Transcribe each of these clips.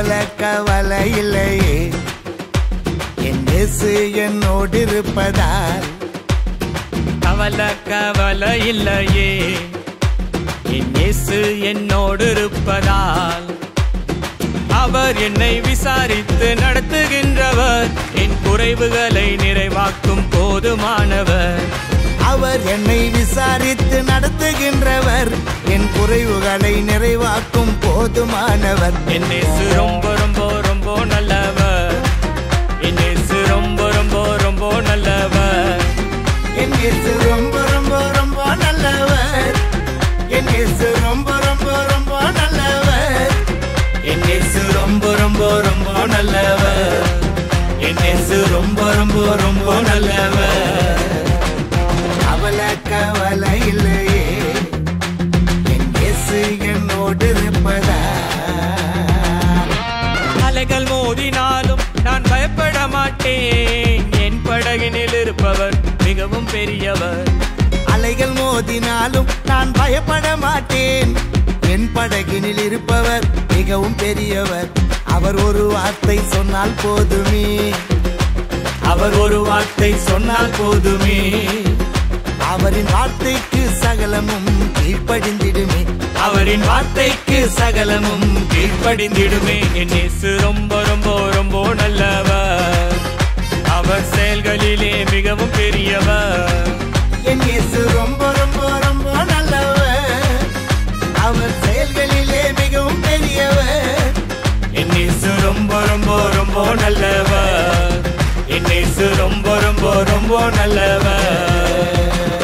கவலை கவலை இல்லையே என் இயேசு என்னோடு இருப்பதால் கவலை கவலை இல்லையே என் இயேசு என்னோடு இருப்பதால் அவர் என்னை விசாரித்து நடத்துகின்றவர் என் குறைவுகளை நிறைவாக்கும் போதுமானவர் அவர் என்னை விசாரித்து நடத்துகின்றவர் என் குறைவுகளை நிறைவாக்கும் போதுமானவர் என் இயேசு ரொம்ப ரொம்ப ரொம்ப நல்லவர் என் இயேசு ரொம்ப ரொம்ப ரொம்ப நல்லவர் என் இயேசு ரொம்ப ரொம்ப ரொம்ப நல்லவர் என் இயேசு ரொம்ப ரொம்ப ரொம்ப நல்லவர் என் இயேசு ரொம்ப ரொம்ப ரொம்ப நல்லவர் என் இயேசு ரொம்ப ரொம்ப ரொம்ப நல்லவர் கவலை கவலை இல்லையே என் இயேசு என்னோடு இருப்பதால் அலைகள் மோதினாலும் நான் பயப்பட மாட்டேன் என் படகினில் இருப்பவர் மிகவும் பெரியவர் அலைகள் மோதினாலும் நான் பயப்பட மாட்டேன் என் படகினில் இருப்பவர் மிகவும் பெரியவர் அவர் ஒரு வார்த்தை சொன்னால் போதுமே அவர் ஒரு வார்த்தை சொன்னால் போதுமே அவரின் வார்த்தைக்கு சகலமும் கீழ்ப்படிந்திடுமே அவரின் வார்த்தைக்கு சகலமும் கீழ்ப்படிந்திடுமே என் இயேசு ரொம்ப ரொம்ப ரொம்ப நல்லவர் அவர் செயல்களிலே மிகவும் பெரியவர் என் இயேசு ரொம்ப ரொம்ப ரொம்ப நல்லவர் அவர் செயல்களிலே மிகவும் பெரியவர் என் இயேசு ரொம்ப ரொம்ப ரொம்ப நல்லவர் என் இயேசு ரொம்ப ரொம்ப ரொம்ப நல்லவர்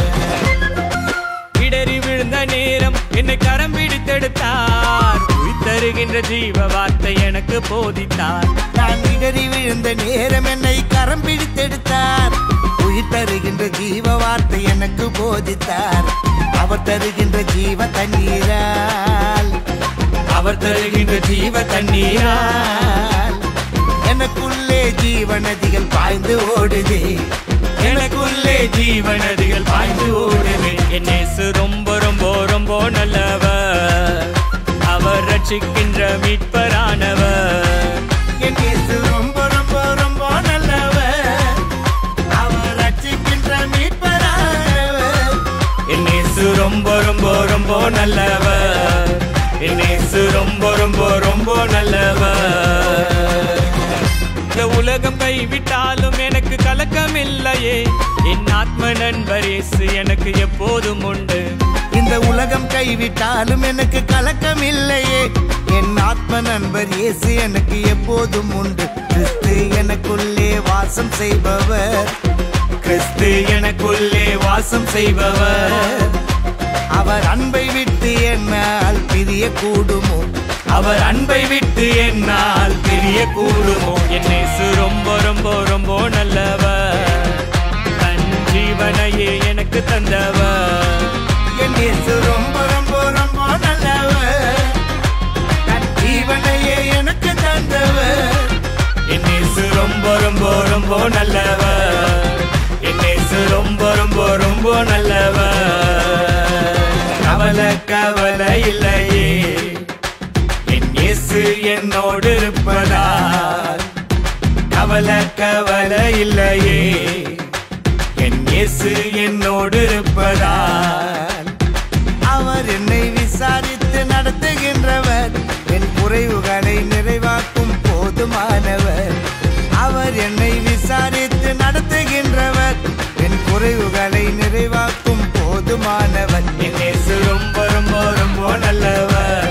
இடறி விழுந்த நேரம் என்னை கரம் பிடித்தெடுத்தார் உயிர்த்தருகின்ற ஜீவ வார்த்தை எனக்கு போதித்தார் நான் இடறி விழுந்த நேரம் என்னை கரம் பிடித்தெடுத்தார் உயிர் தருகின்ற ஜீவ வார்த்தை எனக்கு போதித்தார் அவர் தருகின்ற ஜீவ தண்ணீரால் அவர் தருகின்ற ஜீவ தண்ணீரால் எனக்குள்ளே ஜீவ நதிகள் பாய்ந்து ஓடுதே எனக்குள்ளே ஜீவனதிகள் பாய்ந்து ஓடுவே என் இயேசு ரொம்ப ரொம்ப ரொம்ப நல்லவர் அவர் ரட்சிக்கின்ற மீட்பரானவர் என் இயேசு ரொம்ப ரொம்ப ரொம்ப நல்லவர் அவர் ரட்சிக்கின்ற மீட்பரானவர் என் இயேசு ரொம்ப ரொம்ப ரொம்ப நல்லவர் என் இயேசு ரொம்ப ரொம்ப ரொம்ப நல்லவர் இந்த உலகம் கைவிட்டாலும் எனக்கு கலக்கம் இல்லையே என் ஆத்ம நண்பர் இயேசு எனக்கு எப்போதும் உண்டு இந்த உலகம் கைவிட்டாலும் எனக்கு கலக்கம் இல்லையே என் ஆத்ம நண்பர் இயேசு எனக்கு எப்போதும் உண்டு கிறிஸ்து எனக்குள்ளே வாசம் செய்பவர் கிறிஸ்து எனக்குள்ளே வாசம் செய்பவர் அவர் அன்பை விட்டு என்னால் பிரிய கூடுமோ அவர் அன்பை விட்டு என்னால் பிரிய கூடுமோ என் இயேசு ரொம்ப ரொம்ப ரொம்ப நல்லவர் தன் ஜீவனையே எனக்கு தந்தவர் என் இயேசு ரொம்ப ரொம்ப ரொம்ப நல்லவர் தன் ஜீவனையே எனக்கு தந்தவர் என் இயேசு ரொம்ப ரொம்ப ரொம்ப நல்லவர் என் இயேசு ரொம்ப ரொம்ப ரொம்ப நல்லவர் கவலை கவலை இல்லையே என் இயேசு என்னோடு இருப்பதால் கவலை கவலை இல்லையே என் இயேசு என்னோடு இருப்பதால் அவர் என்னை விசாரித்து நடத்துகின்றவர் என் குறைவுகளை நிறைவாக்கும் போதுமானவர் அவர் என்னை விசாரித்து நடத்துகின்றவர் என் குறைவுகளை நிறைவாக்கும் போதுமானவர் என் இயேசு ரொம்ப ரொம்ப ரொம்ப நல்லவர்